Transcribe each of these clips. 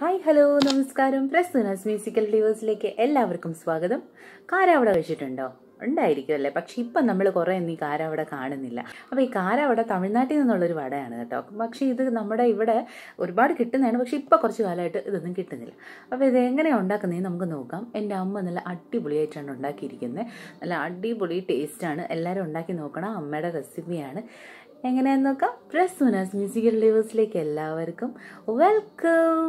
hi hello നമസ്കാരം പ്രസ്തുനസ് musical ഡ്യൂവേഴ്സിലേക്ക് എല്ലാവർക്കും സ്വാഗതം കാരാവട കഴിച്ചിട്ടുണ്ടോ ഉണ്ടായിരിക്കും അല്ലേ പക്ഷെ ഇപ്പം നമ്മൾ കുറേ ഒന്നും ഈ കാരാവട കാണുന്നില്ല അപ്പോൾ ഈ കാരാവട തമിഴ്നാട്ടിൽ നിന്നുള്ളൊരു വടയാണ് കേട്ടോ പക്ഷേ ഇത് നമ്മുടെ ഇവിടെ ഒരുപാട് കിട്ടുന്നതാണ് പക്ഷേ ഇപ്പോൾ കുറച്ച് കാലമായിട്ട് ഇതൊന്നും കിട്ടുന്നില്ല അപ്പോൾ ഇത് എങ്ങനെയാണ് ഉണ്ടാക്കുന്നതെന്ന് നമുക്ക് നോക്കാം എൻ്റെ അമ്മ നല്ല അടിപൊളിയായിട്ടാണ് ഉണ്ടാക്കിയിരിക്കുന്നത് നല്ല അടിപൊളി ടേസ്റ്റാണ് എല്ലാവരും ഉണ്ടാക്കി നോക്കണം അമ്മയുടെ റെസിപ്പിയാണ് എങ്ങനെയാന്ന് നോക്കാം പ്രസ് സുനാസ് മ്യൂസിക്കൽ ലിവേഴ്സിലേക്ക് എല്ലാവർക്കും വെൽക്കം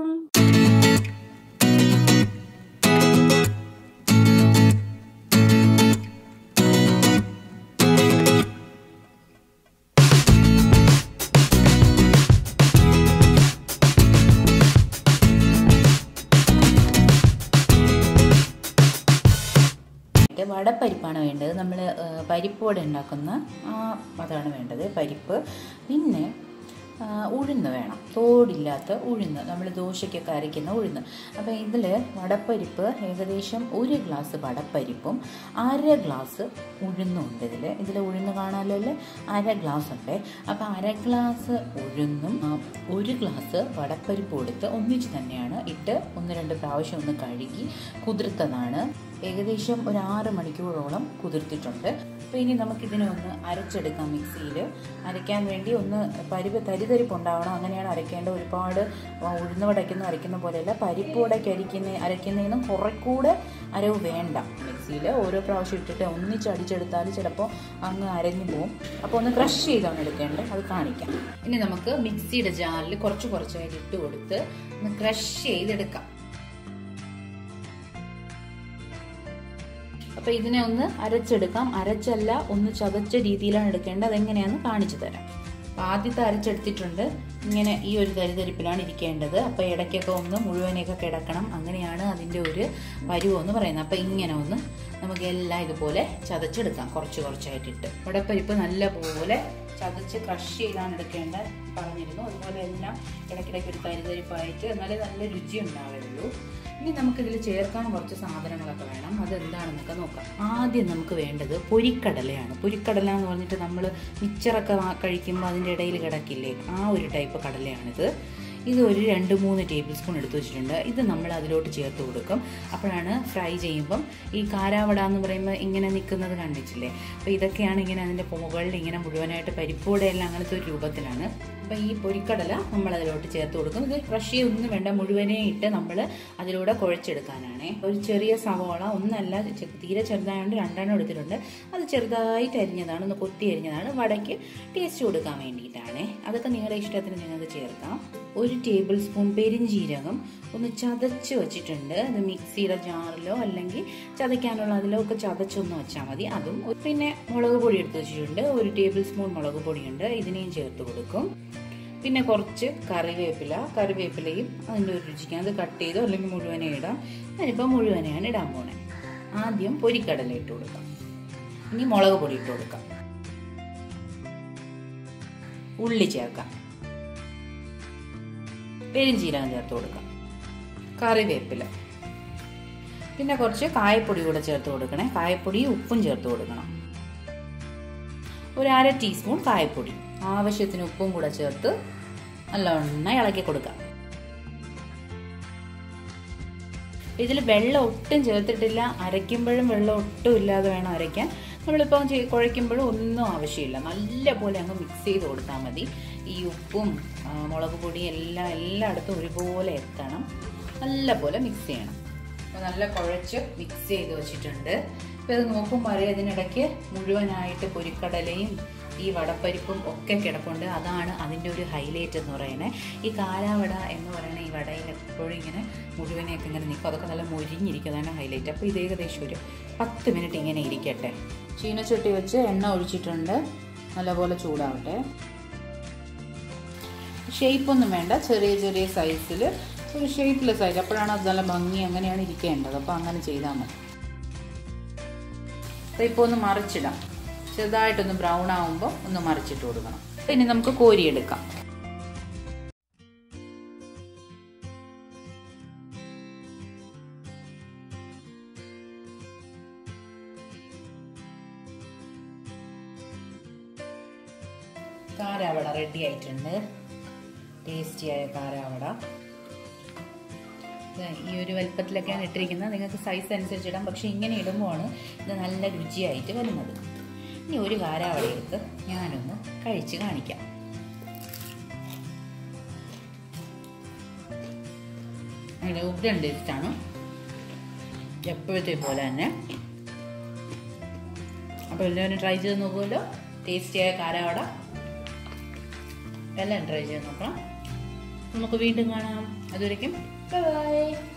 വടപ്പരിപ്പാണ് വേണ്ടത് നമ്മൾ പരിപ്പ് വട ഉണ്ടാക്കുന്ന ആ അതാണ് വേണ്ടത് പരിപ്പ് പിന്നെ ആ, ഉഴുന്ന് വേണം തോടില്ലാത്ത ഉഴുന്ന് നമ്മൾ ദോശയ്ക്കൊക്കെ അരയ്ക്കുന്ന ഉഴുന്ന് അപ്പോൾ ഇതിൽ വടപ്പരിപ്പ് ഏകദേശം ഒരു ഗ്ലാസ് വടപ്പരിപ്പും അര ഗ്ലാസ് ഉഴുന്നും ഉണ്ട് ഇതിൽ ഇതിൽ ഉഴുന്ന് കാണാമല്ലോ അല്ലേ അര ഗ്ലാസ് ഉണ്ട് അപ്പോൾ അര ഗ്ലാസ് ഉഴുന്നും ആ, ഒരു ഗ്ലാസ് വടപ്പരിപ്പ് കൊടുത്ത് ഒന്നിച്ച് തന്നെയാണ് ഇട്ട് ഒന്ന് രണ്ട് പ്രാവശ്യം ഒന്ന് കഴുകി കുതിർത്തതാണ് ഏകദേശം ഒരു ആറ് മണിക്കൂറോളം കുതിർത്തിട്ടുണ്ട് അപ്പോൾ ഇനി നമുക്കിതിനെ ഒന്ന് അരച്ചെടുക്കാം മിക്സിയിൽ അരയ്ക്കാൻ വേണ്ടി ഒന്ന് പരിപ്പ് തരിതരിപ്പ് ഉണ്ടാവണം അങ്ങനെയാണ് അരയ്ക്കേണ്ടത് ഒരുപാട് ഉഴുന്ന് വടയ്ക്കുന്ന അരയ്ക്കുന്ന പോലെയല്ല പരിപ്പ് വടയ്ക്ക് അരിക്കുന്ന അരയ്ക്കുന്നതിനും കുറെ കൂടെ അരവ് വേണ്ട മിക്സിയിൽ ഓരോ പ്രാവശ്യം ഇട്ടിട്ട് ഒന്നിച്ച് അടിച്ചെടുത്താൽ ചിലപ്പോൾ അങ്ങ് അരഞ്ഞു പോകും അപ്പോൾ ഒന്ന് ക്രഷ് ചെയ്താണ് എടുക്കേണ്ടത് അത് കാണിക്കാം ഇനി നമുക്ക് മിക്സിയുടെ ജാറിൽ കുറച്ച് കുറച്ചായിട്ട് ഇട്ട് കൊടുത്ത് ഒന്ന് ക്രഷ് ചെയ്തെടുക്കാം അപ്പൊ ഇതിനെ ഒന്ന് അരച്ചെടുക്കാം അരച്ചല്ല ഒന്ന് ചതച്ച രീതിയിലാണ് എടുക്കേണ്ടത് അതെങ്ങനെയാന്ന് കാണിച്ചു തരാം അപ്പൊ ആദ്യത്തെ അരച്ചെടുത്തിട്ടുണ്ട് ഇങ്ങനെ ഈ ഒരു തരിതരിപ്പിലാണ് ഇരിക്കേണ്ടത് അപ്പൊ ഇടയ്ക്കൊക്കെ ഒന്ന് മുഴുവനെയൊക്കെ കിടക്കണം അങ്ങനെയാണ് അതിന്റെ ഒരു പരുവം എന്ന് പറയുന്നത് അപ്പൊ ഇങ്ങനെ ഒന്ന് നമുക്ക് എല്ലാം ഇതുപോലെ ചതച്ചെടുക്കാം കുറച്ച് കുറച്ചായിട്ടിട്ട് വടപ്പരിപ്പ് നല്ല പോലെ ചതച്ച് ക്രഷ് ചെയ്താണ് എടുക്കേണ്ടത് പറഞ്ഞിരുന്നു അതുപോലെ എല്ലാം ഇടയ്ക്കിടയ്ക്ക് ഒരു തരിതരിപ്പായിട്ട് എന്നാലേ നല്ല രുചി ഉണ്ടാവുള്ളൂ ഇനി നമുക്കിതിൽ ചേർക്കാൻ കുറച്ച് സാധനങ്ങളൊക്കെ വേണം അതെന്താണെന്നൊക്കെ നോക്കാം ആദ്യം നമുക്ക് വേണ്ടത് പൊരിക്കടലയാണ് പൊരിക്കടല എന്ന് പറഞ്ഞിട്ട് നമ്മൾ മിച്ചറൊക്കെ വാ- കഴിക്കുമ്പോൾ അതിൻ്റെ ഇടയിൽ കിടക്കില്ലേ ആ ഒരു ടൈപ്പ് കടലയാണിത് ഇത് ഒരു രണ്ട് മൂന്ന് ടേബിൾ സ്പൂൺ എടുത്തു വെച്ചിട്ടുണ്ട് ഇത് നമ്മൾ അതിലോട്ട് ചേർത്ത് കൊടുക്കും അപ്പോഴാണ് ഫ്രൈ ചെയ്യുമ്പം ഈ കാരാവട എന്ന് പറയുമ്പോൾ ഇങ്ങനെ നിൽക്കുന്നത് കണ്ടിട്ടില്ലേ അപ്പോൾ ഇതൊക്കെയാണ് ഇങ്ങനെ അതിൻ്റെ മുകളിൽ ഇങ്ങനെ മുഴുവനായിട്ട് പരിപ്പൂടെയെല്ലാം അങ്ങനത്തെ ഒരു രൂപത്തിലാണ് അപ്പോൾ ഈ പൊരിക്കടല നമ്മൾ അതിലോട്ട് ചേർത്ത് കൊടുക്കും ഇത് ക്രഷ് ചെയ്യൊന്നും വേണ്ട മുഴുവനെ ഇട്ട് നമ്മൾ അതിലൂടെ കുഴച്ചെടുക്കാനാണ് ഒരു ചെറിയ സവോള ഒന്നല്ല ചെ- തീരെ ചെറുതായതുകൊണ്ട് രണ്ടെണ്ണം എടുത്തിട്ടുണ്ട് അത് ചെറുതായിട്ട് അരിഞ്ഞതാണ് ഒന്ന് കൊത്തി അരിഞ്ഞതാണ് വടയ്ക്ക് ടേസ്റ്റ് കൊടുക്കാൻ വേണ്ടിയിട്ടാണ് അതൊക്കെ നിങ്ങളുടെ ഇഷ്ടത്തിന് നിങ്ങൾക്ക് ചേർക്കാം ഒരു ടേബിൾ സ്പൂൺ പെരിഞ്ജീരകം ഒന്ന് ചതച്ച് വെച്ചിട്ടുണ്ട് അത് മിക്സിയുടെ ജാറിലോ അല്ലെങ്കിൽ ചതയ്ക്കാനുള്ള അതിലോ ഒക്കെ ചതച്ചൊന്ന് വെച്ചാൽ മതി അതും ഒരു- പിന്നെ മുളക് പൊടി എടുത്ത് വെച്ചിട്ടുണ്ട് ഒരു ടേബിൾ സ്പൂൺ മുളക് പൊടിയുണ്ട് ഇതിനെയും ചേർത്ത് കൊടുക്കും പിന്നെ കുറച്ച് കറിവേപ്പില കറിവേപ്പിലയും അതിൻ്റെ ഒരു രുചിക്ക് അത് കട്ട് ചെയ്തോ അല്ലെങ്കിൽ മുഴുവനെ ഇടാം ഞാനിപ്പോൾ മുഴുവനെയാണ് ഇടാൻ പോണേ ആദ്യം പൊരിക്കടല ഇട്ട് കൊടുക്കാം ഇനി മുളക് പൊടി ഇട്ട് കൊടുക്കാം ഉള്ളി ചേർക്കാം പെരിഞ്ചീരകം ചേർത്ത് കൊടുക്കാം കറിവേപ്പില പിന്നെ കുറച്ച് കായപ്പൊടി കൂടെ ചേർത്ത് കൊടുക്കണേ കായപ്പൊടി ഉപ്പും ചേർത്ത് കൊടുക്കണം ഒരു അര ടീസ്പൂൺ കായപ്പൊടി ആവശ്യത്തിന് ഉപ്പും കൂടെ ചേർത്ത് നല്ലവണ്ണം ഇളക്കി കൊടുക്കാം ഇതിൽ വെള്ളം ഒട്ടും ചേർത്തിട്ടില്ല അരയ്ക്കുമ്പോഴും വെള്ളം ഒട്ടും ഇല്ലാതെ വേണം അരയ്ക്കാൻ നമ്മളിപ്പം ചെയ്- കുഴയ്ക്കുമ്പോഴും ഒന്നും ആവശ്യമില്ല നല്ല പോലെ അങ്ങ് മിക്സ് ചെയ്ത് കൊടുത്താൽ മതി ഈ ഉപ്പും ആ, മുളക് പൊടിയും എല്ലാം എല്ലായിടത്തും ഒരുപോലെ എത്തണം നല്ല പോലെ മിക്സ് ചെയ്യണം അപ്പോൾ നല്ല കുഴച്ച് മിക്സ് ചെയ്ത് വെച്ചിട്ടുണ്ട് ഇപ്പോൾ ഇത് നോക്കുമ്പോൾ അറിയാം ഇതിനിടയ്ക്ക് മുഴുവനായിട്ട് പൊരിക്കടലയും ഈ വടപ്പരിപ്പും ഒക്കെ കിടപ്പുണ്ട് അതാണ് അതിൻ്റെ ഒരു ഹൈലൈറ്റ് എന്ന് പറയുന്നത് ഈ കാലാവട എന്ന് പറയുന്ന ഈ വടയിൽ എപ്പോഴും ഇങ്ങനെ മുഴുവനെയൊക്കെ ഇങ്ങനെ നിൽക്കും അതൊക്കെ നല്ല മൊരിഞ്ഞിരിക്കും അതാണ് ഹൈലൈറ്റ് അപ്പോൾ ഇത് ഏകദേശം ഒരു പത്ത് മിനിറ്റ് ഇങ്ങനെ ഇരിക്കട്ടെ ചീനച്ചട്ടി വെച്ച് എണ്ണ ഒഴിച്ചിട്ടുണ്ട് നല്ലപോലെ ചൂടാവട്ടെ ഷേപ്പൊന്നും വേണ്ട ചെറിയ ചെറിയ സൈസിൽ ഒരു ഷേപ്പിലെ സൈസ് അപ്പോഴാണ് അത് നല്ല ഭംഗി അങ്ങനെയാണ് ഇരിക്കേണ്ടത് അപ്പോൾ അങ്ങനെ ചെയ്താൽ മതി അപ്പോൾ ഇപ്പോൾ ഒന്ന് മറിച്ചിടാം ചെറുതായിട്ടൊന്ന് ബ്രൗൺ ആകുമ്പോൾ ഒന്ന് മറിച്ചിട്ട് കൊടുക്കണം ഇനി നമുക്ക് കോരിയെടുക്കാം കാരാവട റെഡി ആയിട്ടുണ്ട് ടേസ്റ്റിയായ കാരാവട ദേ ഈ ഒരു വലുപ്പത്തിലൊക്കെയാണ് ഇട്ടിരിക്കുന്നത് നിങ്ങൾക്ക് സൈസ് അനുസരിച്ച് ഇടാം പക്ഷേ ഇങ്ങനെ ഇടുമ്പോഴാണ് ഇത് നല്ല രുചിയായിട്ട് വരുന്നത് ഇനി ഒരു കാരാവളി എടുത്ത് ഞാനൊന്ന് കഴിച്ച് കാണിക്കാം അങ്ങനെ ഉഗ്രൻ ടേസ്റ്റാണ് എപ്പോഴത്തെ പോലെ തന്നെ അപ്പോൾ എല്ലാവരും ട്രൈ ചെയ്ത് നോക്കുമല്ലോ ടേസ്റ്റിയായ കാരാവട എല്ലാം ട്രൈ ചെയ്ത് നോക്കണം നമുക്ക് വീണ്ടും കാണാം അതുവരയ്ക്കും ബൈ